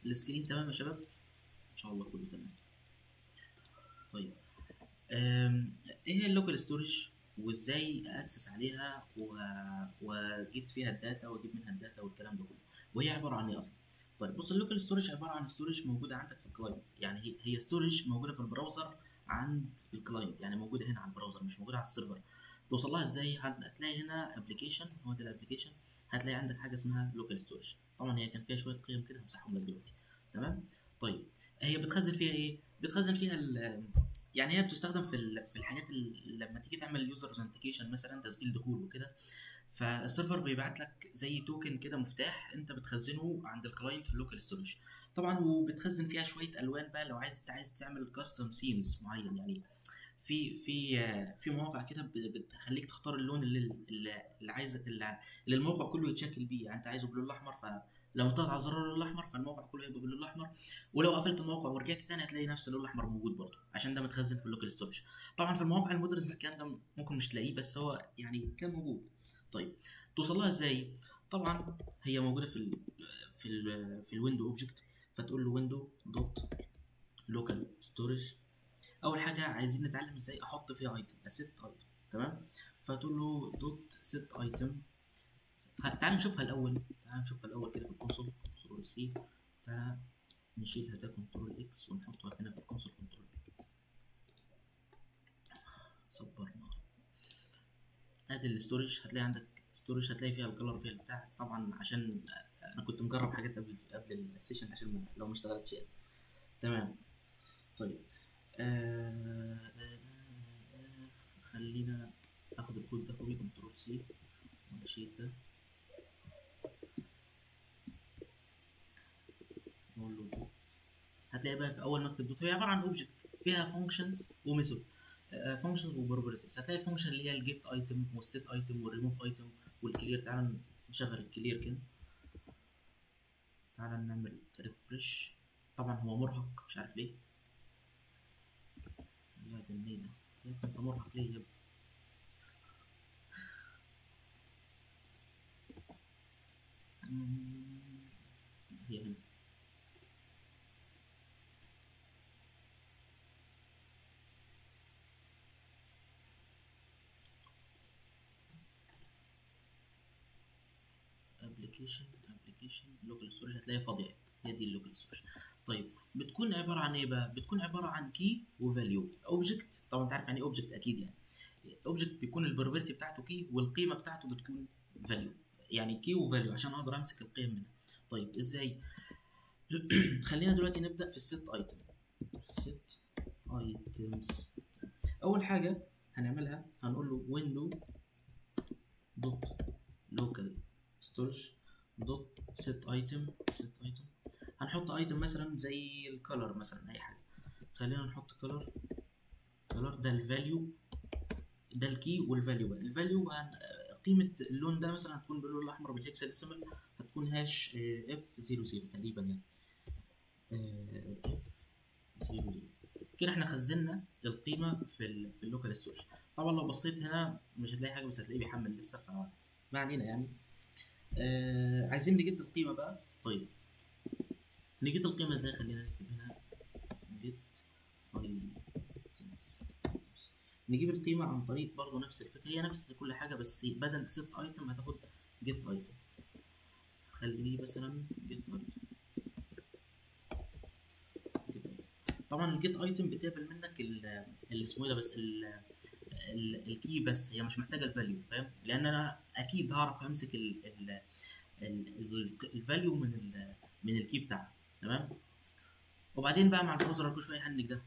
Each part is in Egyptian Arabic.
السكرين تمام يا شباب ان شاء الله كله تمام طيب أم، ايه هي اللوكال ستورج وازاي اكسس عليها و... واجيب فيها الداتا واجيب منها الداتا والكلام ده كله وهي عباره عن ايه اصلا طيب بص اللوكال ستورج عباره عن ستورج موجوده عندك في الكلاينت يعني هي هي ستورج موجوده في البراوزر عند الكلاينت يعني موجوده هنا على البراوزر مش موجوده على السيرفر توصل لها ازاي هت- هتلاقي هنا ابلكيشن هو ده الابلكيشن هتلاقي عندك حاجه اسمها لوكال ستورج طبعا هي كان فيها شويه قيم كده همسحهم لك دلوقتي تمام طيب هي بتخزن فيها ايه بتخزن فيها ال- يعني هي بتستخدم في ال- في الحاجات اللي لما تيجي تعمل يوزر اوثنتيكيشن مثلا تسجيل دخول وكده فالسيرفر بيبعت لك زي توكن كده مفتاح انت بتخزنه عند الكلاينت في اللوكال ستورج طبعا وبتخزن فيها شويه الوان بقى لو عايز عايز تعمل كاستم سيمز معين يعني في في آه، في مواقع كده ب- بتخليك تختار اللون اللي اللي اللي عايز اللي اللي الموقع كله يتشكل بيه يعني انت عايزه باللون الاحمر فلما تضغط على زرار اللون الاحمر فالموقع كله هيبقى باللون الاحمر ولو قفلت الموقع ورجعت تاني هتلاقي نفس اللون الاحمر موجود برضه عشان ده متخزن في اللوكال ستورج طبعا في المواقع المودرز الكلام ده ممكن مش تلاقيه بس هو يعني كان موجود طيب توصل لها ازاي طبعا هي موجوده في ال في ال في الويندو اوبجكت فتقول له ويندو دوت لوكال ستورج اول حاجه عايزين نتعلم ازاي احط فيها ايتم اسيت ايتم تمام فتقول له دوت سيت ايتم تعال نشوفها الاول تعال نشوفها الاول كده في الكونسول كنترول سي تعال نشيلها ده كنترول اكس ونحطها هنا في الكونسول كنترول صبرنا ادي الاستورج هتلاقي عندك ستورج هتلاقي فيها الكلر فيها البتاع طبعا عشان انا كنت مجرب حاجات قبل قبل السيشن عشان ما- لو ما اشتغلتش يعني تمام طيب آه آه آه خلينا اخد الكود ده كوبي كنترول سي ونشيل ده نقول له دوت هتلاقي بقى في اول ما اكتب دوت هي عباره عن اوبجكت فيها فانكشنز وميثود فانكشنز وبروبرتيز هتلاقي الفانكشن اللي هي الجيت ايتم والسيت ايتم والريموف ايتم والكلير تعال نشغل الكلير كده تعال نعمل ريفرش طبعا هو مرهق مش عارف ليه يا دي النيلة يا ابني انت مرهق ليه يا ابني مم، هي هنا ابلكيشن ابلكيشن لوكال ستورج هتلاقيها فاضيه هي دي اللوكال ستورج طيب بتكون عباره عن ايه بقى بتكون عباره عن كي وفاليو اوبجكت طبعا انت عارف يعني ايه اوبجكت اكيد يعني اوبجكت بيكون البروبرتي بتاعته كي والقيمه بتاعته بتكون فاليو يعني كي وفاليو عشان اقدر امسك القيم منها طيب ازاي خلينا دلوقتي نبدا في الست ايتم set items اول حاجه هنعملها هنقول له window دوت local storage دوت set item set item هنحط ايتم مثلا زي الكلر مثلا اي حاجه خلينا نحط كلر كلر ده الفاليو ده الكي والفاليو بقى الفاليو هن... قيمه اللون ده مثلا هتكون باللون الاحمر بالهكساديسيمال هتكون هاش اف 00 تقريبا يعني اف 00 كده احنا خزنا القيمه في ال في اللوكال ستورج طبعا لو بصيت هنا مش هتلاقي حاجه بس هتلاقيه بيحمل لسه فما علينا يعني آه عايزين نجيب القيمه بقى طيب نجيب القيمه ازاي خلينا نكتب هنا جيت items نجيب القيمه عن طريق برضه نفس الفكره هي نفس كل حاجه بس بدل ست ايتم هتاخد جيت ايتم خليه مثلا جيت ايتم طبعا الجيت ايتم بتقبل منك ال- اللي اسمه ايه ده بس ال- ال- الكي بس هي مش محتاجه الفاليو فاهم لان انا اكيد هعرف امسك ال ال الفاليو من ال من الكي بتاعها تمام وبعدين بقى مع البراوزر كل شويه يهنج ده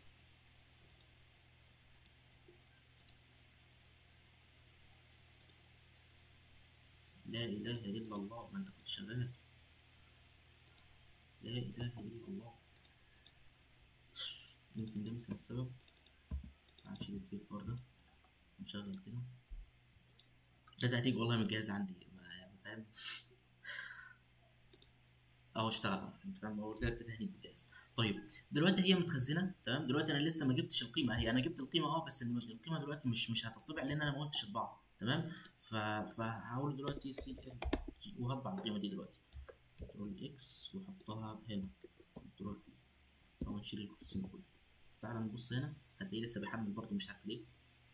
لا اله الا الله ما انت كنت شغال لا اله الا الله يمكن ده مثلا السبب هنشيل التليفون ده ونشغل كده ده تهريج والله من الجهاز عندي ما يعني فاهم اهو اشتغل انت فاهم هو ده تهريج بالجهاز طيب دلوقتي هي متخزنه تمام دلوقتي انا لسه ما جبتش القيمه هي انا جبت القيمه اه بس الم- القيمه دلوقتي مش مش هتطبع لان انا ما قلتش اطبعها تمام ف... فهقول دلوقتي سي ال جي وهطبع القيمه دي دلوقتي كنترول اكس واحطها هنا كنترول في طبعا نشيل الكرسي كله تعال نبص هنا هتلاقيه لسه بيحمل برضه مش عارف ليه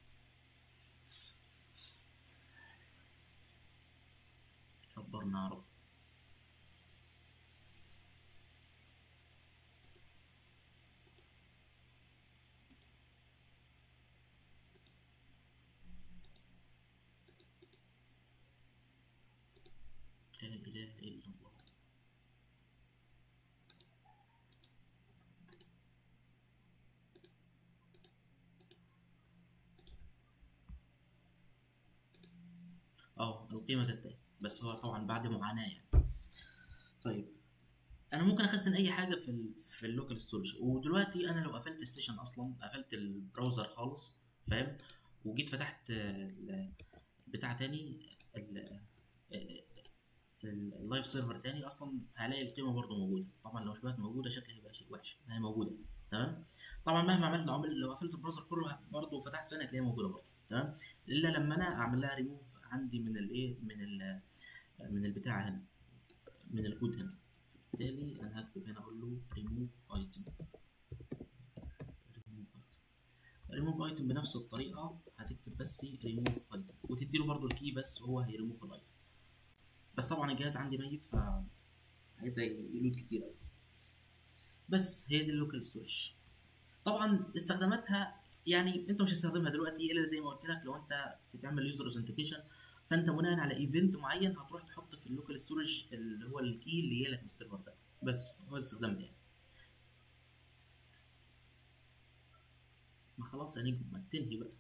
صبرنا يا رب لا إله إلا الله اه القيمة جت اهي بس هو طبعا بعد معاناة يعني طيب انا ممكن اخزن اي حاجة في ال في اللوكال ستورج ودلوقتي انا لو قفلت السيشن اصلا قفلت البراوزر خالص فاهم وجيت فتحت ال- بتاع تاني ال- اللايف سيرفر تاني اصلا هلاقي القيمه برضو موجوده طبعا لو مش بقت موجوده شكلها هيبقى شيء وحش هي موجوده تمام طبعا مهما عملت لو عمل لو قفلت البراوزر كله برضو فتحت تاني هتلاقيها موجوده برضو تمام الا لما انا اعمل لها ريموف عندي من الايه من ال من البتاع هنا من الكود هنا بالتالي انا هكتب هنا اقول له ريموف ايتم ريموف ايتم بنفس الطريقه هتكتب بس ريموف ايتم وتدي له برضو الكي بس هو هيريموف الايتم بس طبعا الجهاز عندي ميت ف هيبدا يلود كتير قوي بس هي دي اللوكال ستورج طبعا استخداماتها يعني انت مش هتستخدمها دلوقتي الا زي ما قلت لك لو انت بتعمل يوزر اوثنتيكيشن فانت بناء على ايفنت معين هتروح تحط في اللوكال ستورج اللي هو الكي اللي جاي لك من السيرفر ده بس هو الاستخدام ده يعني ما خلاص يا نجم ما تنهي بقى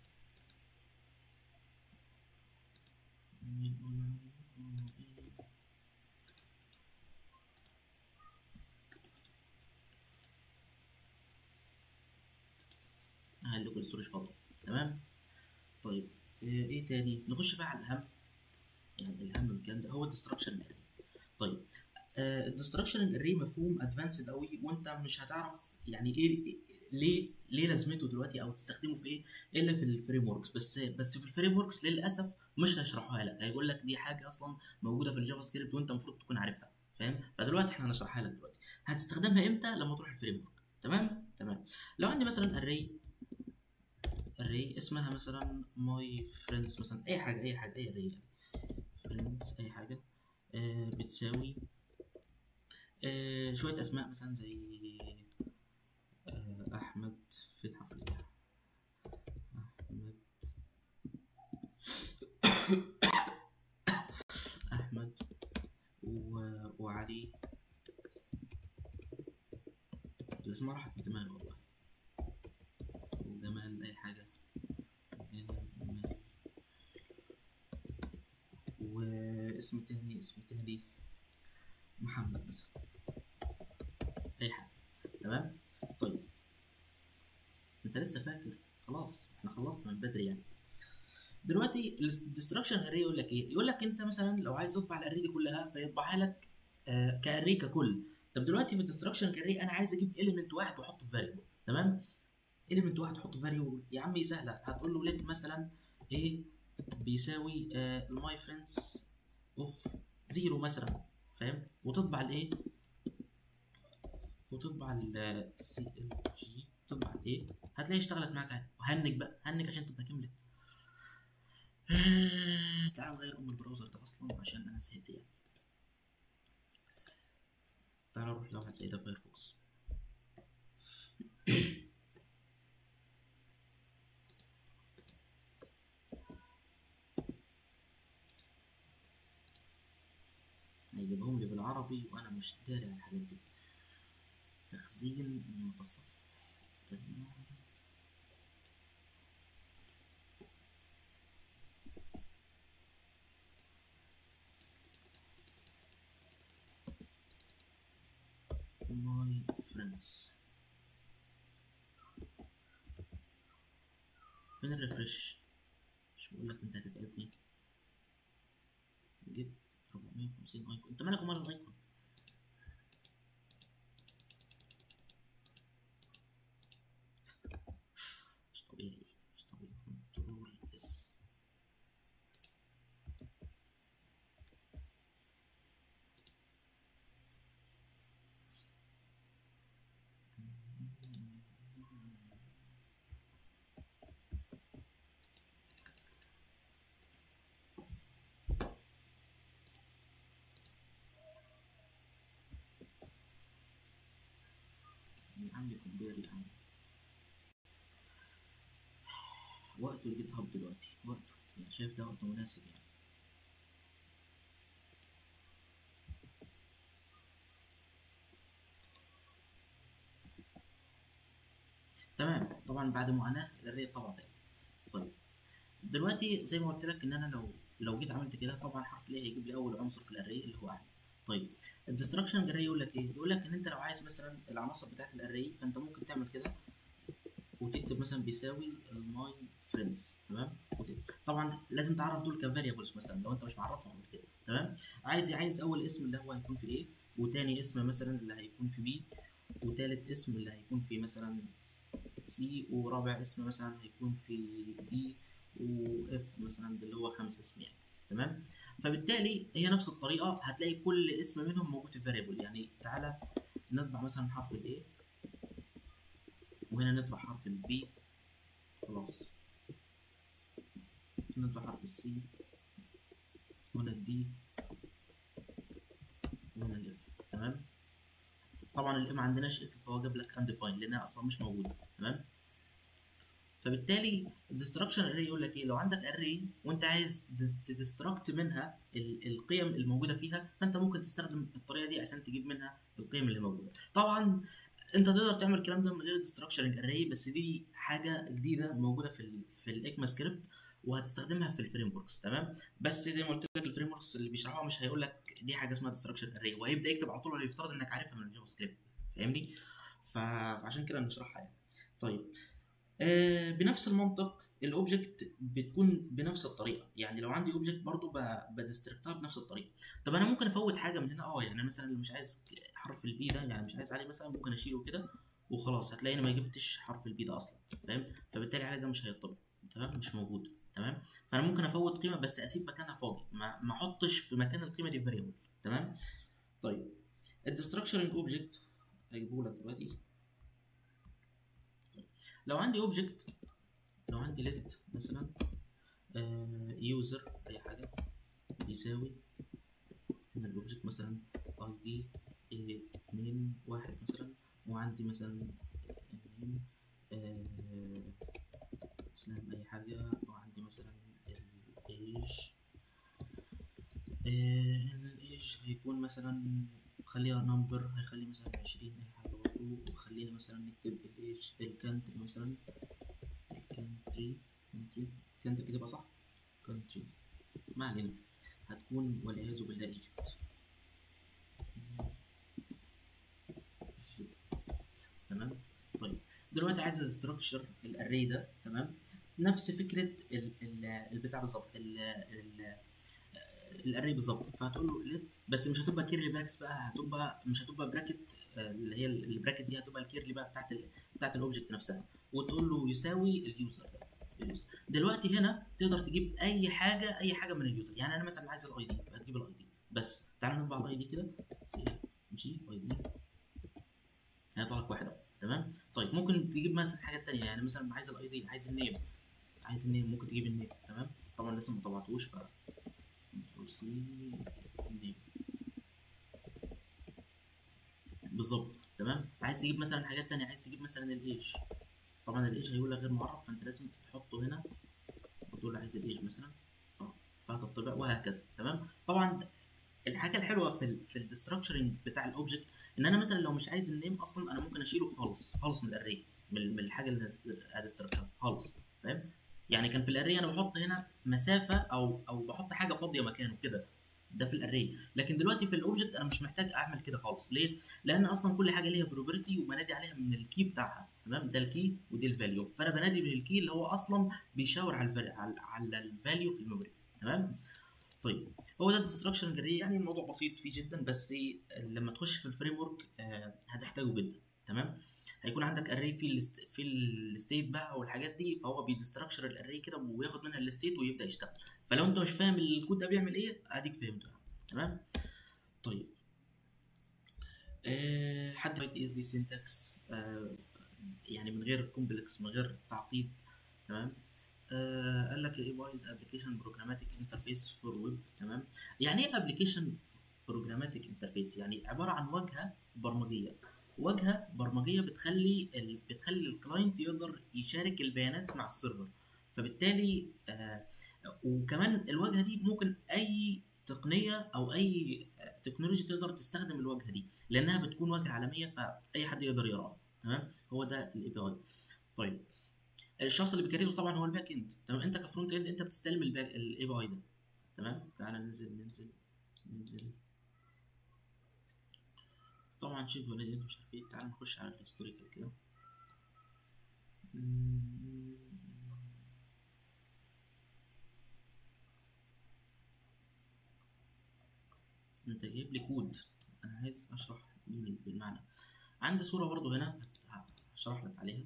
اه اللوكال ستورج فاضي تمام طيب آه، ايه تاني نخش بقى على الاهم يعني الاهم من الكلام ده هو الديستراكشن اري طيب الديستراكشن اري مفهوم ادفانسد قوي وانت مش هتعرف يعني ايه ليه ليه لازمته دلوقتي او تستخدمه في ايه الا في الفريم وركس بس بس في الفريم وركس للاسف مش هيشرحوها لك هيقول لك دي حاجه اصلا موجوده في الجافا سكريبت وانت المفروض تكون عارفها فاهم فدلوقتي احنا هنشرحها لك دلوقتي هتستخدمها امتى لما تروح الفريم ورك تمام تمام لو عندي مثلا اري اري اسمها مثلا ماي فريندز مثلا اي حاجه اي حاجه اي اري يعني فريندز اي حاجه آه بتساوي آه شويه اسماء مثلا زي آه احمد في الحفله احمد احمد و... وعلي الاسماء راحت من دماغي والله وجمال اي حاجه جمال واسم تاني اسم تاني محمد مثلا اي حاجه تمام طيب انت لسه فاكر خلاص احنا خلصنا من بدري يعني دلوقتي الديستراكشن اري يقول لك ايه يقول لك انت مثلا لو عايز تطبع الاري دي كلها فيطبعها لك آه كاري ككل طب دلوقتي في الديستراكشن كاري انا عايز اجيب اليمنت واحد واحطه في فاريبل تمام اليمنت واحد تحطه في فاريبل يا عمي سهله هتقول له ليت مثلا ايه بيساوي الماي فريندز اوف زيرو مثلا فاهم وتطبع الايه وتطبع السي ال جي تطبع الايه هتلاقي اشتغلت معاك عادي وهنج بقى هنج عشان تبقى كملت تعال نغير ام البراوزر ده اصلا عشان انا زهقت يعني تعال نروح لوحة زي ده فايرفوكس هيجيبهم لي بالعربي وانا مش داري على الحاجات دي تخزين متصفح ماي فريندز فين الريفرش مش بقول لك انت هتتعبني جبت 450 ايكون انت مالك ومال الايكون مش طبيعي مش طبيعي كنترول اس عم كومبير يا عم وقته الجيت هاب دلوقتي وقته يعني شايف ده وقت مناسب يعني تمام طبعا بعد معاناة الاري طبعا تاني طيب دلوقتي زي ما قلت لك ان انا لو لو جيت عملت كده طبعا حرف ليه هيجيب لي اول عنصر في الاري اللي هو احمد طيب الديستراكشن اري يقول لك ايه يقول لك ان انت لو عايز مثلا العناصر بتاعت الاري فانت ممكن تعمل كده وتكتب مثلا بيساوي الماي فريندز تمام وتكتب. طبعا لازم تعرف دول كفاريبلز مثلا لو انت مش معرفهم قبل كده تمام عايز عايز اول اسم اللي هو هيكون في ايه وتاني اسم مثلا اللي هيكون في بي وتالت اسم اللي هيكون في مثلا سي ورابع اسم مثلا هيكون في دي واف مثلا ده اللي هو خمس اسم يعني تمام فبالتالي هي نفس الطريقه هتلاقي كل اسم منهم موجود في فاريبل يعني تعالى نطبع مثلا حرف الاي وهنا نطبع حرف البي خلاص نطبع حرف السي وهنا الدي وهنا الاف تمام طبعا الاي ما عندناش اف فهو جاب لك انديفاين لانها اصلا مش موجوده تمام فبالتالي الديستراكشن اري يقول لك ايه لو عندك اري وانت عايز تدستراكت منها ال- القيم الموجوده فيها فانت ممكن تستخدم الطريقه دي عشان تجيب منها القيم اللي موجوده طبعا انت تقدر تعمل الكلام ده من غير الديستراكشن اري بس دي حاجه جديده موجوده في ال في الاكما سكريبت وهتستخدمها في الفريم وركس تمام بس زي ما قلت لك الفريم وركس اللي بيشرحوها مش هيقول لك دي حاجه اسمها ديستراكشن اري وهيبدا يكتب على طول اللي يفترض انك عارفها من الجافا سكريبت فاهمني ف- فعشان كده نشرحها يعني طيب آه بنفس المنطق الاوبجكت بتكون بنفس الطريقه يعني لو عندي اوبجكت برضو ب- بديستركتها بنفس الطريقه طب انا ممكن افوت حاجه من هنا اه يعني مثلا اللي مش عايز حرف البي ده يعني مش عايز عليه مثلا ممكن اشيله كده وخلاص هتلاقيني ما جبتش حرف البي ده اصلا فاهم فبالتالي عليه ده مش هيطبق تمام مش موجود تمام فانا ممكن افوت قيمه بس اسيب مكانها فاضي ما ما احطش في مكان القيمه دي فاريبل تمام طيب الديستراكشرنج اوبجكت هجيبه لك دلوقتي طيب. لو عندي اوبجكت لو عندي ليت مثلا يوزر اي حاجه يساوي هنا الاوبجكت مثلا اي دي 2 1 مثلا وعندي مثلا اتنين، آه، اسلام اي حاجه وعندي مثلا الايج الايج هيكون مثلا خليها نمبر هيخلي مثلا 20 اي حاجه برضه وخلينا مثلا نكتب الايج الكانتري مثلا الكانتري كانتري كانتري كده يبقى صح كانتري ما علينا هتكون والعياذ بالله ايجيبت تمام طيب دلوقتي عايز استراكشر الاري ده تمام نفس فكره ال ال البتاع بالظبط ال ال الاري بالظبط فهتقول له ليت بس مش هتبقى كيرلي براكتس بقى هتبقى مش هتبقى براكت آه، اللي هي البراكت دي هتبقى الكيرلي بقى بتاعت ال بتاعت الاوبجكت نفسها وتقول له يساوي اليوزر ده اليوزر. دلوقتي هنا تقدر تجيب اي حاجه اي حاجه من اليوزر يعني انا مثلا عايز الاي دي فهتجيب الاي دي بس تعال نطبع الاي دي كده سي جي اي دي هيطلع لك واحد اهو تمام طيب ممكن تجيب مثلا حاجات تانية يعني مثلا عايز الاي دي عايز النيم عايز النيم ممكن تجيب النيم تمام طبعا لسه ما طبعتوش ف سي النيم بالظبط تمام عايز تجيب مثلا حاجات تانية عايز تجيب مثلا الايج طبعا الايج هيقول لك غير معرف فانت لازم تحطه هنا وتقول له عايز الايج مثلا اه فهتطبع وهكذا تمام طبعا الحاجه الحلوه في ال في الديستراكشرنج بتاع الاوبجكت ان انا مثلا لو مش عايز النيم اصلا انا ممكن اشيله خالص خالص من الاري من, من الحاجه اللي هديستراكشر خالص فاهم يعني كان في الاري انا بحط هنا مسافه او او بحط حاجه فاضيه مكانه كده ده في الاري لكن دلوقتي في الاوبجكت انا مش محتاج اعمل كده خالص ليه لان اصلا كل حاجه ليها بروبرتي وبنادي عليها من الكي بتاعها تمام ده الكي ودي الفاليو فانا بنادي من الكي اللي هو اصلا بيشاور على الفاليو على, على الفاليو في الميموري تمام طيب هو ده الديستراكشن جري يعني الموضوع بسيط فيه جدا بس لما تخش في الفريم ورك آه هتحتاجه جدا تمام هيكون عندك اري في الست... في الستيت بقى والحاجات دي فهو بيدستراكشر الاري كده وياخد منها الستيت ويبدا يشتغل فلو انت مش فاهم الكود ده بيعمل ايه اديك فهمته تمام طيب أه حد رايت ايزلي سينتاكس أه يعني من غير كومبلكس من غير تعقيد تمام آه قال لك الاي باي از ابلكيشن بروجراماتيك انترفيس فور ويب تمام يعني ايه ابلكيشن بروجراماتيك انترفيس يعني عباره عن واجهه برمجيه واجهه برمجيه بتخلي ال... بتخلي الكلاينت يقدر يشارك البيانات مع السيرفر فبالتالي آه وكمان الواجهه دي ممكن اي تقنيه او اي تكنولوجيا تقدر تستخدم الواجهه دي لانها بتكون واجهه عالميه فاي حد يقدر يقراها تمام هو ده الاي بي اي طيب الشخص اللي بيكريته طبعا هو الباك اند تمام انت كفرونت اند انت بتستلم الباك الاي بي اي ده تمام تعالى ننزل ننزل ننزل طبعا شيف ولا ايه مش عارف ايه تعالى نخش على الهيستوريكال كده انت جايب لي كود انا عايز اشرح بالمعنى عندي صوره برضو هنا هشرح لك عليها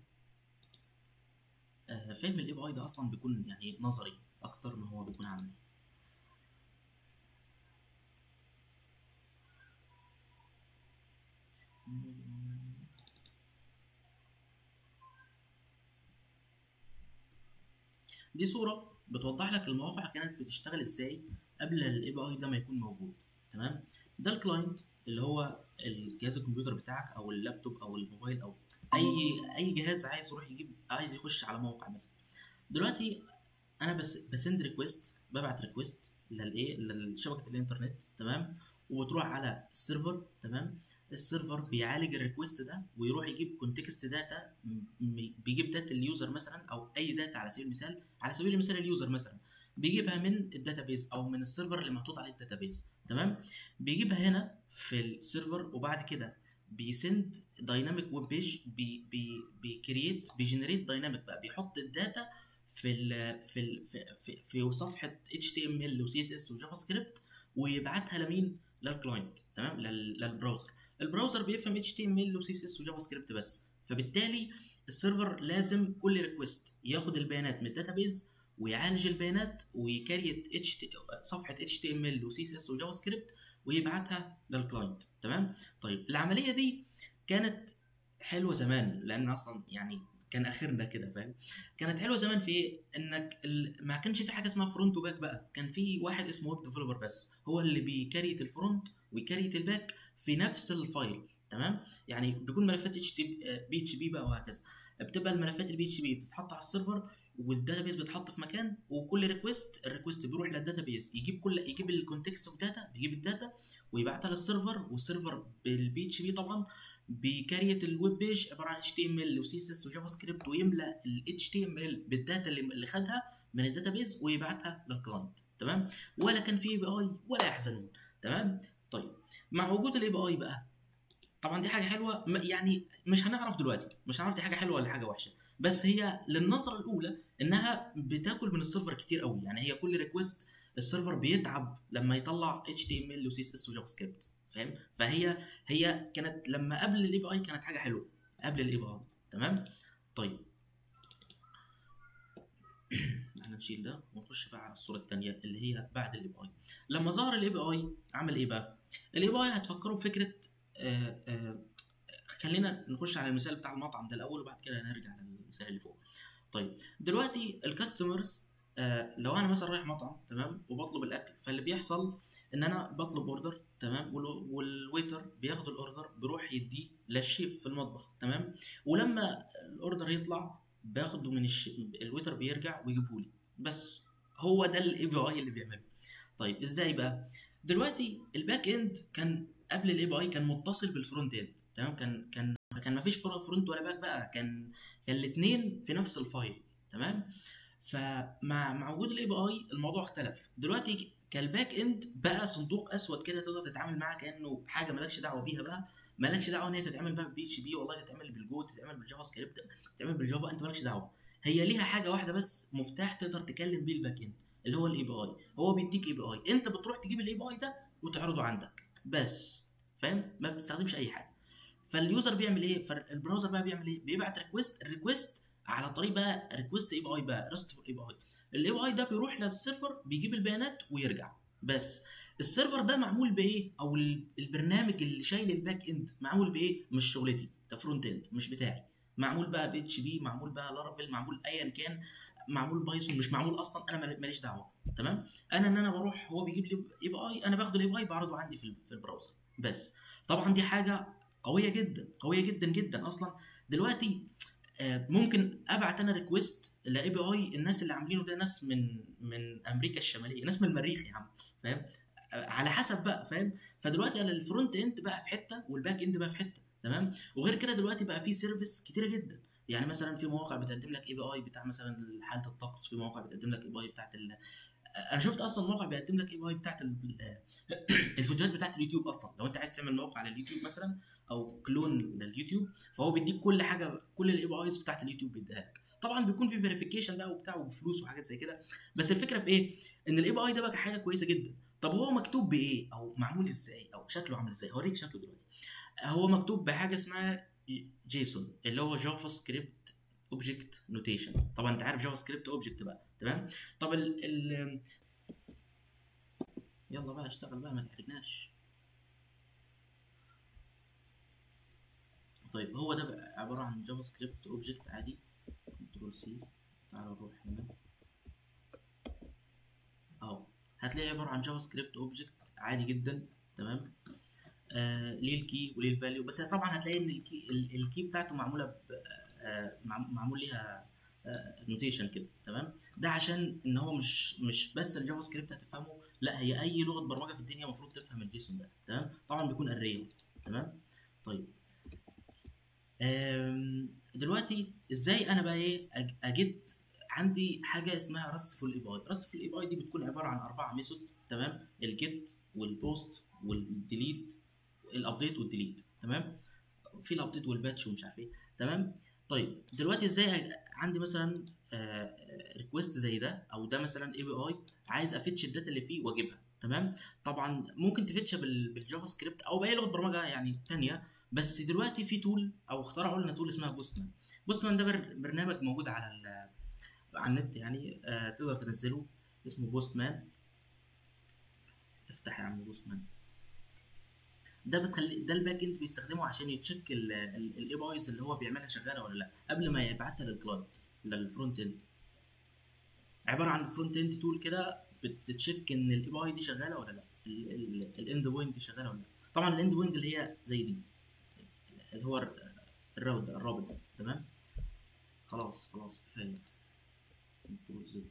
آه فهم الاي بي اي ده اصلا بيكون يعني نظري اكتر ما هو بيكون عملي دي صوره بتوضح لك المواقع كانت بتشتغل ازاي قبل الاي بي اي ده ما يكون موجود تمام ده الكلاينت اللي هو الجهاز الكمبيوتر بتاعك او اللابتوب او الموبايل او اي اي جهاز عايز يروح يجيب عايز يخش على موقع مثلا دلوقتي انا بس بسند ريكويست ببعت ريكويست للايه لشبكه الانترنت تمام وبتروح على السيرفر تمام السيرفر بيعالج الريكوست ده ويروح يجيب كونتكست داتا بيجيب داتا اليوزر مثلا او اي داتا على سبيل المثال على سبيل المثال اليوزر مثلا بيجيبها من الداتابيز او من السيرفر اللي محطوط عليه الداتابيز تمام بيجيبها هنا في السيرفر وبعد كده بيسند دايناميك ويب بيج بي بي بيكريت بيجنريت دايناميك بقى بيحط الداتا في ال في ال في, في, في صفحه اتش تي ام ال وسي اس اس وجافا سكريبت ويبعتها لمين للكلاينت تمام للبراوزر البراوزر بيفهم اتش تي ام ال وسي اس اس وجافا سكريبت بس فبالتالي السيرفر لازم كل ريكوست ياخد البيانات من الداتابيز ويعالج البيانات ويكريت اتش صفحه اتش تي ام ال وسي اس اس وجافا سكريبت ويبعتها للكلاينت تمام طيب العمليه دي كانت حلوه زمان لان اصلا يعني كان اخرنا كده فاهم كانت حلوه زمان في ايه انك ال... ما كانش في حاجه اسمها فرونت وباك بقى كان في واحد اسمه ويب ديفلوبر بس هو اللي بيكريت الفرونت ويكريت الباك في نفس الفايل تمام يعني بيكون ملفات اتش تي بي اتش بي بقى وهكذا بتبقى الملفات البي اتش بي بتتحط على السيرفر والداتابيز بيتحط في مكان وكل ريكوست الريكوست بيروح للداتابيز يجيب كل يجيب الكونتكست اوف داتا بيجيب الداتا ويبعتها للسيرفر والسيرفر بالبي اتش بي طبعا بكارية الويب بيج عباره عن اتش تي ام ال وسي اس اس وجافا سكريبت ويملى الاتش تي ام ال بالداتا اللي, اللي خدها من الداتابيز ويبعتها للكلاينت تمام ولا كان في اي بي اي ولا يحزنون تمام طيب مع وجود الاي بي اي بقى طبعا دي حاجه حلوه يعني مش هنعرف دلوقتي مش هنعرف دي حاجه حلوه ولا حاجه وحشه بس هي للنظره الاولى انها بتاكل من السيرفر كتير قوي يعني هي كل ريكوست السيرفر بيتعب لما يطلع اتش تي ام ال وسي اس اس وجافا سكريبت فاهم فهي هي كانت لما قبل الاي بي اي كانت حاجه حلوه قبل الاي بي اي تمام طيب احنا نشيل ده ونخش بقى على الصوره الثانيه اللي هي بعد الاي بي اي لما ظهر الاي بي اي عمل ايه بقى الاي بي اي هتفكروا بفكره آآ آآ خلينا نخش على المثال بتاع المطعم ده الاول وبعد كده نرجع للمثال اللي فوق طيب دلوقتي الكاستمرز آه لو انا مثلا رايح مطعم تمام وبطلب الاكل فاللي بيحصل ان انا بطلب اوردر تمام والويتر بياخد الاوردر بيروح يديه للشيف في المطبخ تمام ولما الاوردر يطلع باخده من الش... الويتر بيرجع ويجيبه لي بس هو ده الاي بي اي اللي بيعمله طيب ازاي بقى دلوقتي الباك اند كان قبل الاي بي اي كان متصل بالفرونت اند تمام كان كان كان ما فيش فرونت ولا باك بقى كان كان الاثنين في نفس الفايل تمام فمع مع وجود الاي بي اي الموضوع اختلف دلوقتي كالباك اند بقى صندوق اسود كده تقدر تتعامل معاه كانه حاجه مالكش دعوه بيها بقى مالكش دعوه ان هي تتعمل بقى بالبي اتش بي والله تتعمل بالجو تتعمل بالجافا سكريبت تتعمل بالجافا انت مالكش دعوه هي ليها حاجه واحده بس مفتاح تقدر تكلم بيه الباك اند اللي هو الاي بي اي هو بيديك اي بي اي انت بتروح تجيب الاي بي اي ده وتعرضه عندك بس فاهم ما بتستخدمش اي حاجه فاليوزر بيعمل ايه فالبراوزر بقى بيعمل ايه بيبعت ريكويست الريكويست على طريق بقى ريكويست اي بي اي بقى ريستفول اي بي اي الاي بي اي ده بيروح للسيرفر بيجيب البيانات ويرجع بس السيرفر ده معمول بايه او البرنامج اللي شايل الباك اند معمول بايه مش شغلتي كفرونت اند مش بتاعي معمول بقى بي اتش بي معمول بقى لارافيل معمول ايا كان معمول بايثون مش معمول اصلا انا ماليش دعوه تمام انا ان انا بروح هو بيجيب لي اي بي اي انا باخد الاي بي اي بعرضه عندي في البراوزر بس طبعا دي حاجه قويه جدا قويه جدا جدا اصلا دلوقتي آه، ممكن ابعت انا ريكويست لاي بي اي الناس اللي عاملينه ده ناس من من امريكا الشماليه ناس من المريخ يا عم فاهم آه، على حسب بقى فاهم فدلوقتي انا الفرونت اند بقى في حته والباك اند بقى في حته تمام وغير كده دلوقتي بقى في سيرفيس كتيره جدا يعني مثلا في مواقع بتقدم لك اي بي اي بتاع مثلا حاله الطقس في مواقع بتقدم لك اي بي اي بتاعت ال... انا شفت اصلا موقع بيقدم لك اي بي اي بتاعت ال... الفيديوهات بتاعت اليوتيوب اصلا لو انت عايز تعمل موقع على اليوتيوب مثلا او كلون لليوتيوب فهو بيديك كل حاجه كل الاي بي ايز بتاعت اليوتيوب بيديها لك طبعا بيكون في فيريفيكيشن بقى وبتاع وبفلوس وحاجات زي كده بس الفكره في ايه ان الاي بي اي ده بقى حاجه كويسه جدا طب هو مكتوب بايه او معمول ازاي او شكله عامل ازاي هوريك شكله دلوقتي هو مكتوب بحاجه اسمها جيسون اللي هو جافا سكريبت اوبجكت نوتيشن طبعا انت عارف جافا سكريبت اوبجكت بقى تمام طب ال ال يلا بقى اشتغل بقى ما تحرجناش طيب هو ده بقى عباره عن جافا سكريبت اوبجكت عادي كنترول سي تعالوا نروح هنا اهو هتلاقي عباره عن جافا سكريبت اوبجكت عادي جدا تمام آه ليه الكي وليه الفاليو بس طبعا هتلاقي ان الكي الكي بتاعته معموله ب آه معمول ليها نوتيشن كده تمام ده عشان ان هو مش مش بس الجافا سكريبت هتفهمه لا هي اي لغه برمجه في الدنيا المفروض تفهم الجيسون ده تمام طبعا بيكون اري تمام طيب دلوقتي ازاي انا بقى ايه اجد عندي حاجه اسمها راستفول اي باي راستفول اي باي دي بتكون عباره عن اربعه ميثود تمام الجيت والبوست والديليت الابديت والديليت تمام في الابديت والباتش ومش عارف ايه تمام طيب دلوقتي ازاي عندي مثلا ريكويست زي ده او ده مثلا اي بي اي عايز افتش الداتا اللي فيه واجيبها تمام طبعا ممكن تفتشها بالجافا سكريبت او باي لغه برمجه يعني ثانيه بس دلوقتي في تول او اخترعوا لنا تول اسمها بوستمان بوستمان ده برنامج موجود على على النت يعني آه تقدر تنزله اسمه بوستمان افتح يا عم بوستمان ده بتخلي ده الباك اند بيستخدمه عشان يتشيك الاي بايز اللي هو بيعملها شغاله ولا لا قبل ما يبعتها للكلاينت للفرونت اند عباره عن فرونت اند تول كده بتتشيك ان الاي باي دي شغاله ولا لا الاند بوينت دي شغاله ولا لا طبعا الاند بوينت اللي هي زي دي اللي هو الراوت ده الرابط ده تمام خلاص خلاص كفايه كنترول زد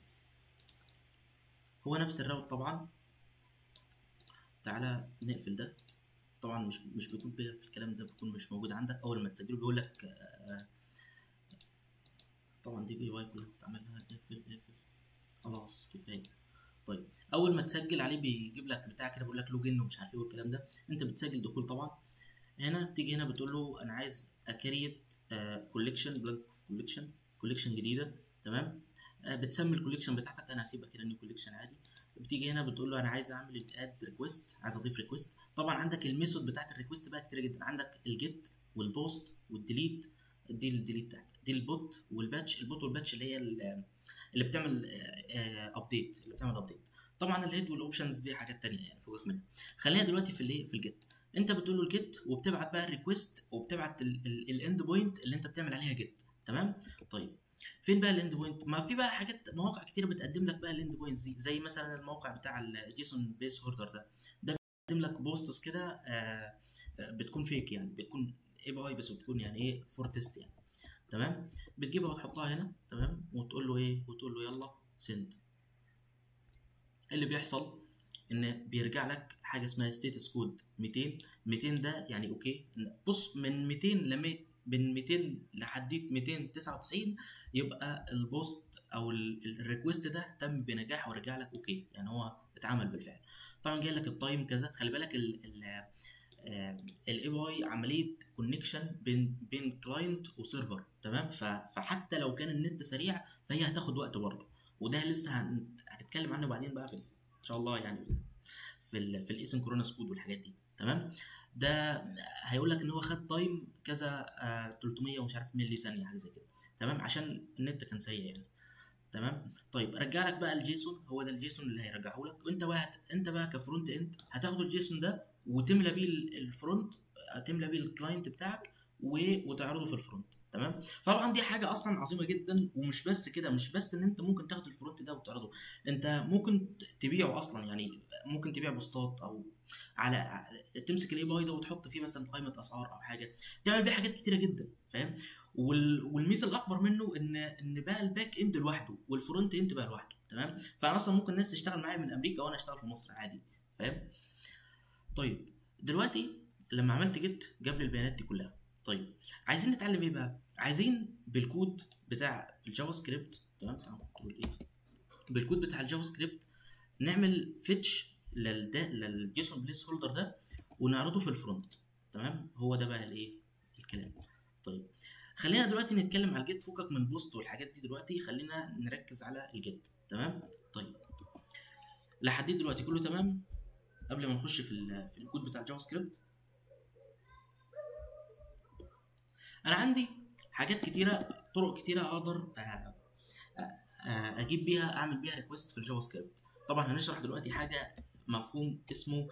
هو نفس الراوت طبعا تعالى نقفل ده طبعا مش مش بيكون في الكلام ده بيكون مش موجود عندك اول ما تسجله بيقول لك آه طبعا دي بي واي كلها بتعملها اقفل اقفل خلاص كفايه طيب اول ما تسجل عليه بيجيب لك بتاع كده بيقول لك لوجن ومش عارف ايه والكلام ده انت بتسجل دخول طبعا هنا تيجي هنا بتقول له انا عايز اكريت كوليكشن بلانك كوليكشن كوليكشن جديده تمام آه بتسمي الكوليكشن بتاعتك انا هسيبها كده نيو كوليكشن عادي بتيجي هنا بتقول له انا عايز اعمل اد ريكويست عايز اضيف ريكويست طبعا عندك الميثود بتاعت الريكويست بقى كتير جدا عندك الجيت والبوست والديليت دي الديليت بتاعتك دي البوت والباتش البوت والباتش اللي هي اللي بتعمل ابديت اللي بتعمل ابديت طبعا الهيد والاوبشنز دي حاجات تانية يعني فوقك منها خلينا دلوقتي في الايه في الجيت انت بتقول له الجيت وبتبعت بقى الريكويست وبتبعت الاند بوينت اللي انت بتعمل عليها جيت تمام طيب فين بقى الاند بوينت ما في بقى حاجات مواقع كتير بتقدم لك بقى الاند بوينتس دي زي مثلا الموقع بتاع الجيسون بيس هوردر ده ده بيقدم لك بوستس كده آه بتكون فيك يعني بتكون اي بي اي بس بتكون يعني ايه فور تيست يعني تمام بتجيبها وتحطها هنا تمام وتقول له ايه وتقول له يلا سند اللي بيحصل ان بيرجع لك حاجه اسمها ستيتس كود 200 200 ده يعني اوكي بص من 200 ل من 200 لحد 299 يبقى البوست او الريكوست ده تم بنجاح ورجع لك اوكي يعني هو اتعمل بالفعل طبعا جاي لك التايم كذا خلي بالك الاي بي اي عمليه كونكشن بين بين كلاينت وسيرفر تمام فحتى لو كان النت سريع فهي هتاخد وقت برضه وده لسه هنتكلم عنه بعدين بقى في ان شاء الله يعني في ال في الاسنكرونس كود والحاجات دي تمام ده هيقول لك ان هو خد تايم كذا آه 300 ومش عارف ملي ثانيه حاجه زي كده تمام عشان النت كان سريع يعني تمام طيب رجع لك بقى الجيسون هو ده الجيسون اللي هيرجعه لك وانت بقى هت... انت بقى كفرونت اند هتاخد الجيسون ده وتملى بيه الفرونت تملى بيه الكلاينت بتاعك و... وتعرضه في الفرونت تمام طبعا دي حاجه اصلا عظيمه جدا ومش بس كده مش بس ان انت ممكن تاخد الفرونت ده وتعرضه انت ممكن تبيعه اصلا يعني ممكن تبيع بوستات او على تمسك الاي باي ده وتحط فيه مثلا قائمه اسعار او حاجه تعمل بيه حاجات كتيره جدا فاهم وال... والميزه الاكبر منه ان ان بقى الباك اند لوحده والفرونت اند بقى لوحده تمام فانا اصلا ممكن الناس تشتغل معايا من امريكا وانا اشتغل في مصر عادي فاهم طيب دلوقتي لما عملت جيت جاب لي البيانات دي كلها طيب عايزين نتعلم ايه بقى عايزين بالكود بتاع الجافا سكريبت تمام تعالوا نقول ايه بالكود بتاع الجافا سكريبت نعمل فيتش للدا للجيسون بليس هولدر ده ونعرضه في الفرونت تمام هو ده بقى الايه الكلام طيب خلينا دلوقتي نتكلم على الجيت فوقك من بوست والحاجات دي دلوقتي خلينا نركز على الجيت تمام طيب لحد دلوقتي كله تمام قبل ما نخش في ال في الكود بتاع الجافا سكريبت انا عندي حاجات كتيره طرق كتيره اقدر اجيب بيها اعمل بيها ريكوست في الجافا سكريبت طبعا هنشرح دلوقتي حاجه مفهوم اسمه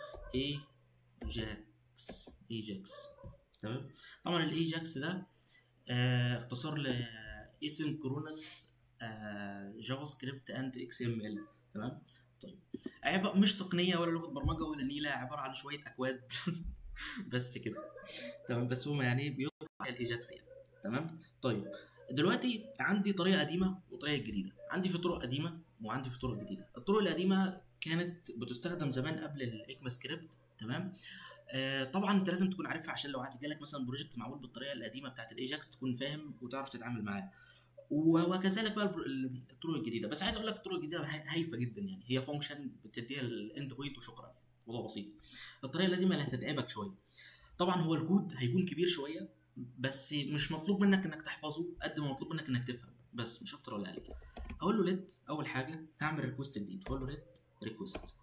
ايجاكس ايجاكس تمام طبعا الايجاكس ده آه اختصار ل اسynchronous جافا سكريبت اند اكس ام ال تمام طيب عبارة مش تقنيه ولا لغه برمجه ولا نيله عباره عن شويه اكواد بس كده تمام بس هما يعني بيطلع الايجاكس يعني تمام طيب دلوقتي عندي طريقه قديمه وطريقه جديده عندي في طرق قديمه وعندي في طرق جديده الطرق القديمه كانت بتستخدم زمان قبل الاكما سكريبت تمام آه طبعا انت لازم تكون عارفها عشان لو عاد جالك مثلا بروجكت معمول بالطريقه القديمه بتاعت الايجاكس تكون فاهم وتعرف تتعامل معاه وكذلك بقى الطرق الجديده بس عايز اقول لك الطرق الجديده هايفه جدا يعني هي فانكشن بتديها الاند بوينت وشكرا موضوع بسيط الطريقه القديمه اللي هتتعبك شويه طبعا هو الكود هيكون كبير شويه بس مش مطلوب منك انك تحفظه قد ما مطلوب منك انك تفهم بس مش اكتر ولا اقل هقول له ليت اول حاجه هعمل ريكوست جديد هقول له ليت ريكوست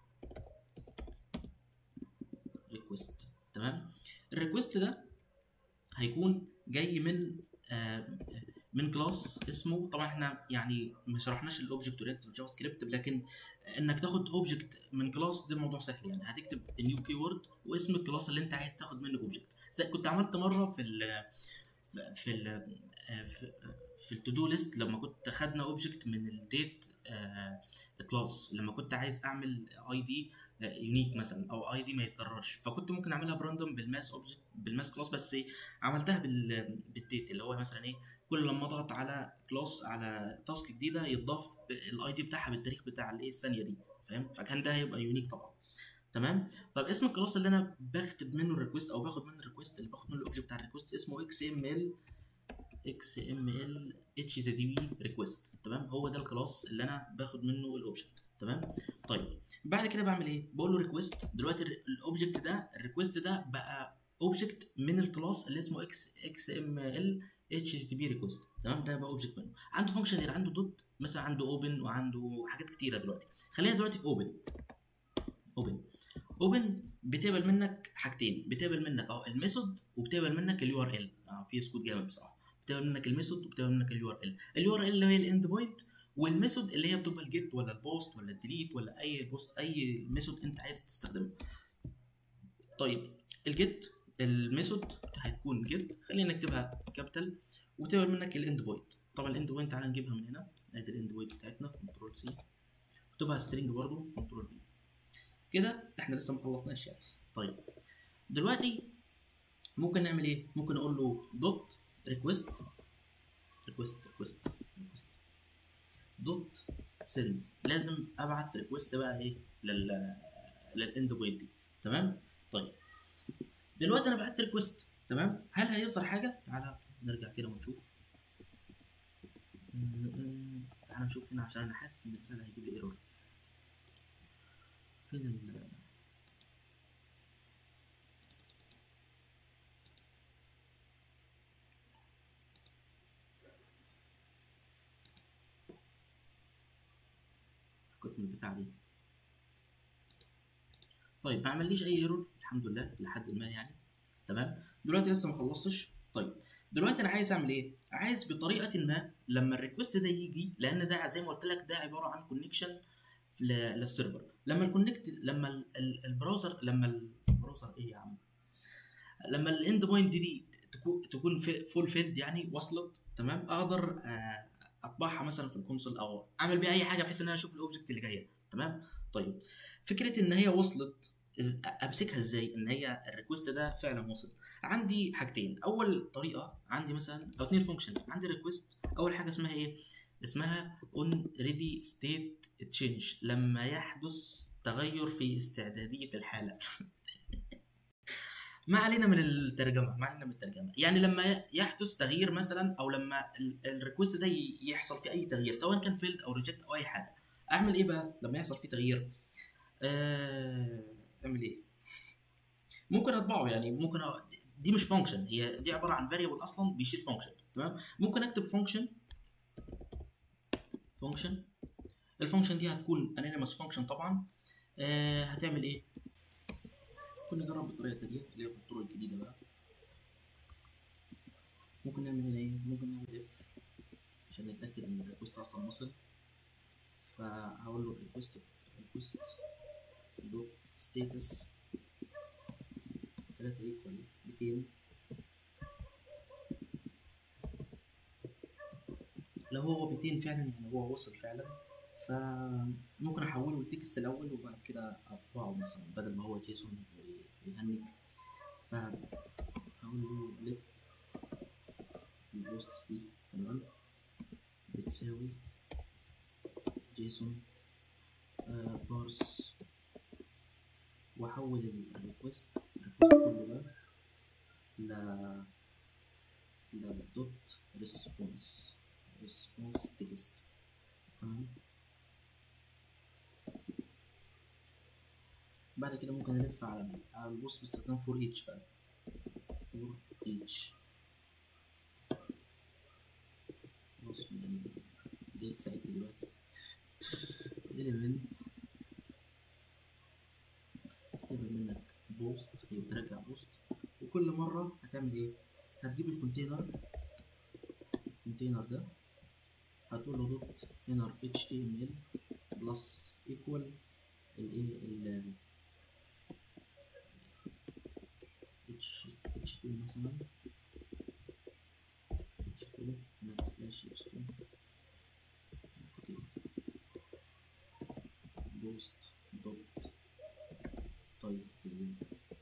ريكوست تمام الريكوست ده هيكون جاي من آه من كلاس اسمه طبعا احنا يعني ما شرحناش الاوبجكت اورينتد في الجافا سكريبت لكن انك تاخد اوبجكت من كلاس ده موضوع سهل يعني هتكتب نيو كي وورد واسم الكلاس اللي انت عايز تاخد منه اوبجكت كنت عملت مره في ال في ال في, في التو دو ليست لما كنت خدنا اوبجكت من الديت كلاس لما كنت عايز اعمل اي دي يونيك مثلا او اي دي ما يتكررش فكنت ممكن اعملها براندوم بالماس اوبجكت بالماس كلاس بس عملتها بال بالديت اللي هو مثلا ايه كل لما اضغط على كلاس على تاسك جديده يتضاف الاي دي بتاعها بالتاريخ بتاع الايه الثانيه دي فاهم فكان ده هيبقى يونيك طبعا تمام طب اسم الكلاس اللي انا بكتب منه الريكوست او باخد منه الريكوست اللي باخد منه الاوبجكت بتاع الريكوست اسمه اكس ام ال اكس ام ال اتش تي بي ريكوست تمام هو ده الكلاس اللي انا باخد منه الاوبجكت تمام طيب بعد كده بعمل ايه بقول له ريكوست دلوقتي الاوبجكت ده الريكوست ده بقى اوبجكت من الكلاس اللي اسمه اكس اكس ام ال اتش تي بي ريكوست تمام ده بقى اوبجكت منه عنده فانكشن اللي عنده دوت مثلا عنده اوبن وعنده حاجات كتيره دلوقتي خلينا دلوقتي في اوبن اوبن اوبن بتقبل منك حاجتين بتقبل منك اهو الميثود وبتقبل منك اليو ار ال في سكوت جامد بصراحه بتقبل منك الميثود وبتقبل منك اليو ار ال اليو ار ال اللي هي الاند بوينت والميثود اللي هي بتبقى الجيت ولا البوست ولا الديليت ولا اي بوست اي ميثود انت عايز تستخدمه طيب الجيت الميثود هتكون جيت خلينا نكتبها كابيتال وتقبل منك الاند بوينت طبعا الاند بوينت تعالى نجيبها من هنا ادي الاند بوينت بتاعتنا كنترول سي اكتبها سترينج برضه كنترول في كده احنا لسه ما خلصناش يعني طيب دلوقتي ممكن نعمل ايه ممكن اقول له دوت ريكوست ريكوست ريكوست دوت سند لازم ابعت ريكوست بقى ايه لل للاند بوينت دي تمام طيب دلوقتي انا بعت ريكوست تمام هل هيظهر حاجه تعالى نرجع كده ونشوف تعالى نشوف هنا عشان انا حاسس ان البتاع هيجيب لي ايرور فين ال فكك من البتاع دي طيب ما عمليش اي ايرور الحمد لله لحد ما يعني تمام دلوقتي لسه ما خلصتش طيب دلوقتي انا عايز اعمل ايه عايز بطريقه ما لما الريكوست ده يجي لان ده زي ما قلت لك ده عباره عن كونكشن للسيرفر لما الكونكت لما ال- ال- البراوزر لما البراوزر ايه يا عم لما الاند بوينت دي تكون تكون فول فيلد يعني وصلت تمام اقدر آه، اطبعها مثلا في الكونسول او اعمل بيها اي حاجه بحيث ان انا اشوف الاوبجكت اللي جايه تمام طيب فكره ان هي وصلت إز- امسكها ازاي ان هي الريكوست ده فعلا وصل عندي حاجتين اول طريقه عندي مثلا او اتنين فانكشن عندي ريكوست اول حاجه اسمها ايه اسمها اون ريدي ستيت تشينج لما يحدث تغير في استعداديه الحاله ما علينا من الترجمه ما علينا من الترجمه يعني لما يحدث تغيير مثلا او لما ال- الريكوست ده ي- يحصل فيه اي تغيير سواء كان فيلد او ريجكت او اي حاجه اعمل ايه بقى لما يحصل فيه تغيير آه، اعمل ايه ممكن اطبعه يعني ممكن أ... دي مش فانكشن هي دي عباره عن فاريبل اصلا بيشيل فانكشن تمام ممكن اكتب فانكشن فانكشن الفانكشن دي هتكون انونيمس فانكشن طبعا آه هتعمل ايه ممكن نجرب بالطريقه دي اللي هي بالطرق الجديده بقى ممكن نعمل هنا ايه ممكن نعمل اف عشان نتاكد ان الريكوست اصلا وصل فهقول له ريكوست ريكوست دوت ستاتس 3 ايكوال 200 لو هو 200 فعلا يعني هو وصل فعلا فممكن احوله لتكست الاول وبعد كده اطبعه مثلا بدل ما هو جيسون ويهنج فهقول له ليت البوست دي تمام بتساوي جيسون آه بارس واحول الريكوست الريكوست كله ده ل ل دوت ريسبونس ريسبونس تكست تمام بعد كده ممكن الف على على البوست باستخدام فور ايتش بقى فور ايتش بص يعني جيت ساعتني دلوقتي element تقبل منك بوست هي بترجع بوست وكل مرة هتعمل ايه؟ هتجيب الكونتينر الكونتينر ده هتقول له دوت inner html بلس equal الايه ال html مثلا html هنا سلاش html بوست دوت تايتل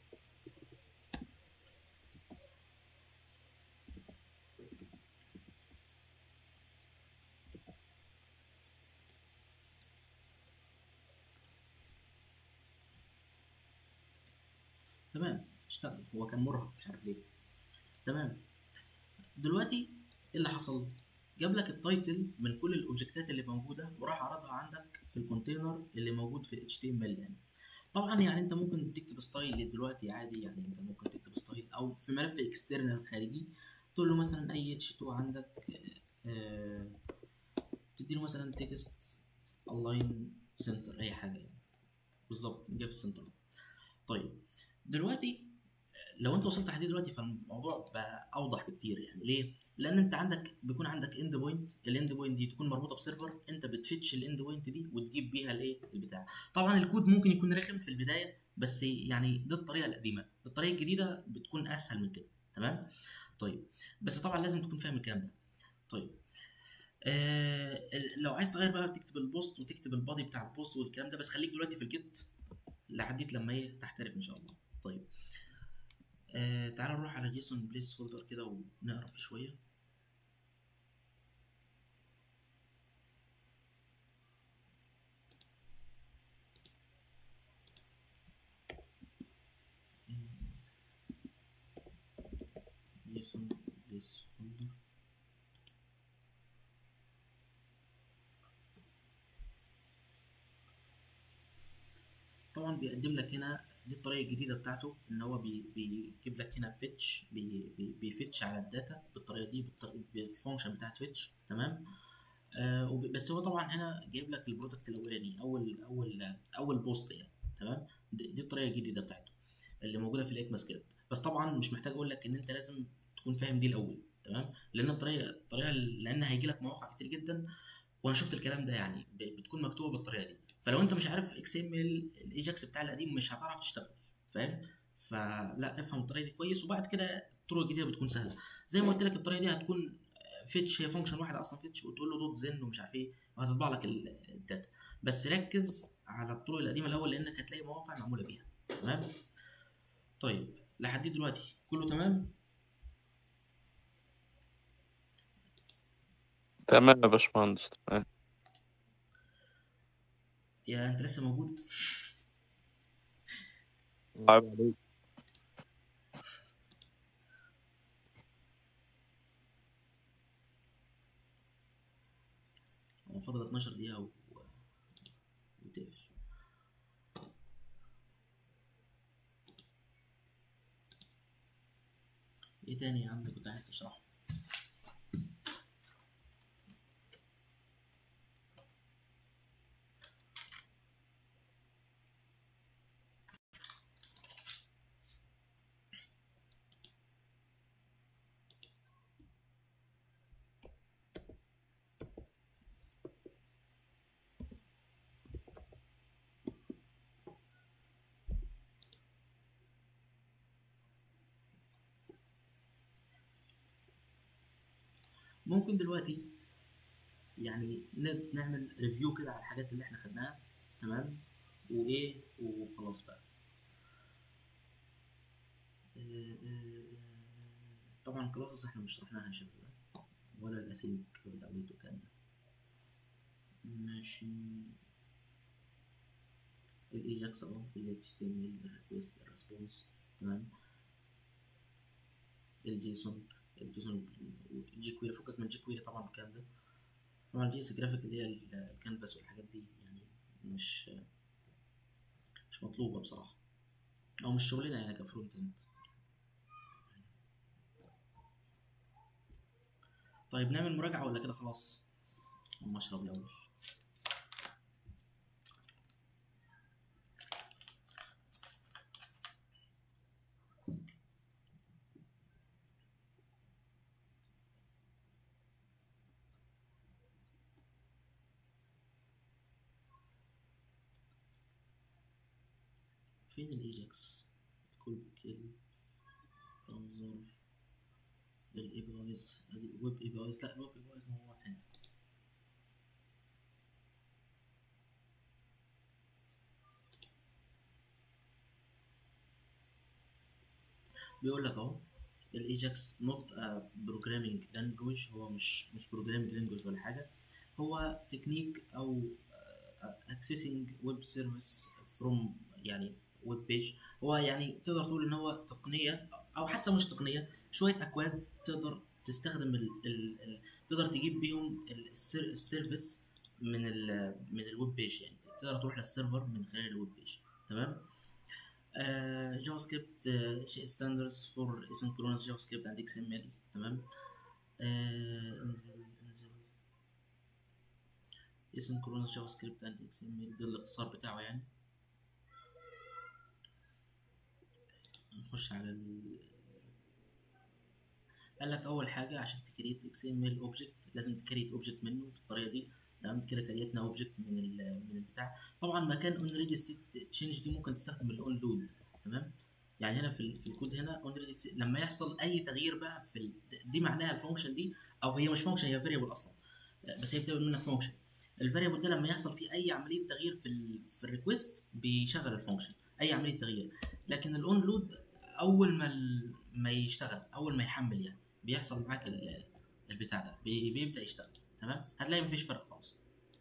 تمام اشتغل هو كان مرهق مش عارف ليه تمام دلوقتي ايه اللي حصل جاب لك التايتل من كل الاوبجكتات اللي موجوده وراح عرضها عندك في الكونتينر اللي موجود في ال HTML يعني طبعا يعني انت ممكن تكتب ستايل دلوقتي عادي يعني انت ممكن تكتب ستايل او في ملف اكسترنال خارجي تقول له مثلا اي H2 عندك آه تدي له مثلا تكست الاين سنتر اي حاجه يعني بالظبط جه في السنتر طيب دلوقتي لو انت وصلت لحد دلوقتي فالموضوع بقى اوضح بكتير يعني ليه؟ لان انت عندك بيكون عندك اند بوينت الاند بوينت دي تكون مربوطه بسيرفر انت بتفتش الاند بوينت دي وتجيب بيها الايه البتاع طبعا الكود ممكن يكون رخم في البدايه بس يعني دي الطريقه القديمه الطريقه الجديده بتكون اسهل من كده تمام طيب بس طبعا لازم تكون فاهم الكلام ده طيب آه لو عايز تغير بقى تكتب البوست وتكتب البادي بتاع البوست والكلام ده بس خليك دلوقتي في الجيت لحديت لما ايه تحترف ان شاء الله طيب آه تعال نروح على جيسون بليس هولدر كده ونقرا فيه شويه جيسون بليس هولدر طبعا بيقدم لك هنا دي الطريقه الجديده بتاعته ان هو بي بيجيب لك هنا فيتش بي بي بيفتش على الداتا بالطريقه دي بالفانكشن بتاعت فيتش تمام آه بس هو طبعا هنا جايب لك البرودكت الاولاني اول اول اول بوست يعني تمام دي, دي الطريقه الجديده بتاعته اللي موجوده في الاكما سكريبت بس طبعا مش محتاج اقول لك ان انت لازم تكون فاهم دي الاول تمام لان الطريقه الطريقه لان هيجي لك مواقع كتير جدا وانا شفت الكلام ده يعني بتكون مكتوبه بالطريقه دي فلو انت مش عارف اكس ام ال الايجاكس بتاع القديم مش هتعرف تشتغل فاهم فلا افهم الطريقه دي كويس وبعد كده الطرق الجديده بتكون سهله زي ما قلت لك الطريقه دي هتكون فيتش هي فانكشن واحد اصلا فيتش وتقول له دوت زن ومش عارف ايه وهتطبع لك ال- الداتا بس ركز على الطرق القديمه الاول لانك هتلاقي مواقع معموله بيها تمام طيب لحد دلوقتي كله تمام تمام يا باشمهندس تمام يا انت لسه موجود عيب عليك هو فاضل 12 دقيقه و... وتقفل ايه تاني يا عم كنت عايز تشرحه ممكن دلوقتي يعني ن- نعمل ريفيو كده على الحاجات اللي احنا خدناها تمام وايه وخلاص بقى آه، آه، طبعا كلاسز احنا مش شرحناها يا شباب ولا الاسيك والاوليت والكلام ده ماشي الايجاكس اهو ال HTML الريكوست الريسبونس تمام الجيسون الجيسون الجي كويري فكك من الجي كويري طبعا الكلام ده طبعا الجي اس جرافيك اللي هي ال- الكانفاس والحاجات دي يعني مش مش مطلوبة بصراحة أو مش شغلنا يعني كفرونت اند طيب نعمل مراجعة ولا كده خلاص؟ أما أشرب الأول فين الايجاكس كل كل براوزر الاي بي ايز ادي ويب اي بي ايز لا الويب اي بي ايز موضوع تاني بيقول لك اهو الايجاكس نوت بروجرامينج لانجوج هو مش مش بروجرامينج لانجوج ولا حاجه هو تكنيك او اكسسنج ويب سيرفيس فروم يعني ويب بيج هو يعني تقدر تقول ان هو تقنيه او حتى مش تقنيه شويه اكواد تقدر تستخدم ال ال ال تقدر تجيب بيهم ال- السير السيرفيس من ال من الويب بيج يعني تقدر تروح للسيرفر من خلال الويب بيج تمام جافا سكريبت ستاندردز فور اسynchronous جافا سكريبت اند اكس ام ال تمام آه، انزل انزل اسynchronous جافا سكريبت اند اكس ام ال ده الاختصار بتاعه يعني نخش على ال قال لك اول حاجه عشان تكريت اكس ام ال اوبجكت لازم تكريت اوبجكت منه بالطريقه دي تمام كده كريتنا اوبجكت من ال من البتاع طبعا مكان اون ريدي ستيت تشينج دي ممكن تستخدم الاون لود تمام يعني هنا في ال- في الكود هنا اون ريدي لما يحصل اي تغيير بقى في ال... دي معناها الفانكشن دي او هي مش فانكشن هي فاريبل اصلا بس هي بتعمل منك فانكشن الفاريبل ده لما يحصل فيه اي عمليه تغيير في ال في الريكوست بيشغل الفانكشن اي عمليه تغيير لكن الاون لود اول ما ال... ما يشتغل اول ما يحمل يعني بيحصل معاك ال- البتاع ده بي... بيبدا يشتغل تمام هتلاقي مفيش فرق خالص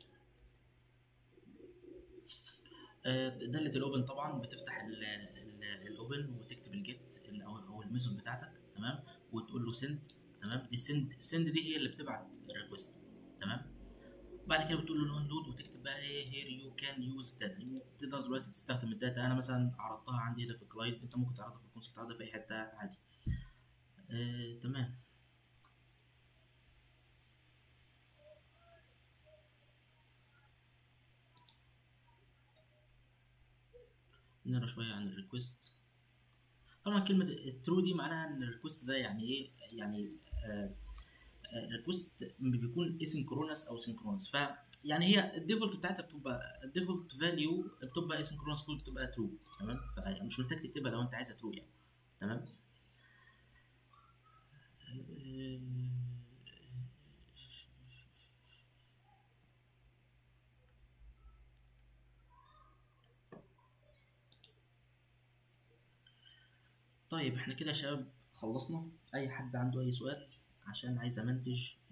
آه، دالة الاوبن طبعا بتفتح ال- ال- الاوبن وتكتب الجيت ال- او أو الميثود بتاعتك تمام وتقول له سند تمام دي السند السند دي هي اللي بتبعت الريكوست تمام بعد كده بتقول له الاون لود وتكتب بقى ايه هير يو كان يوز داتا تقدر دلوقتي تستخدم الداتا انا مثلا عرضتها عندي هنا في الكلاينت انت ممكن تعرضها في الكونسول تعرضها في اي حته عادي آه، تمام نقرا شويه عن الريكوست طبعا كلمه الترو دي معناها ان الريكوست ده يعني ايه يعني الريكوست بيكون اسynchronous او synchronous ف يعني هي الديفولت بتاعتها بتبقى الديفولت فاليو بتبقى اسynchronous كود بتبقى ترو تمام فمش محتاج تكتبها لو انت عايزها ترو يعني تمام طيب احنا كده يا شباب خلصنا اي حد عنده اي سؤال عشان عايز امنتج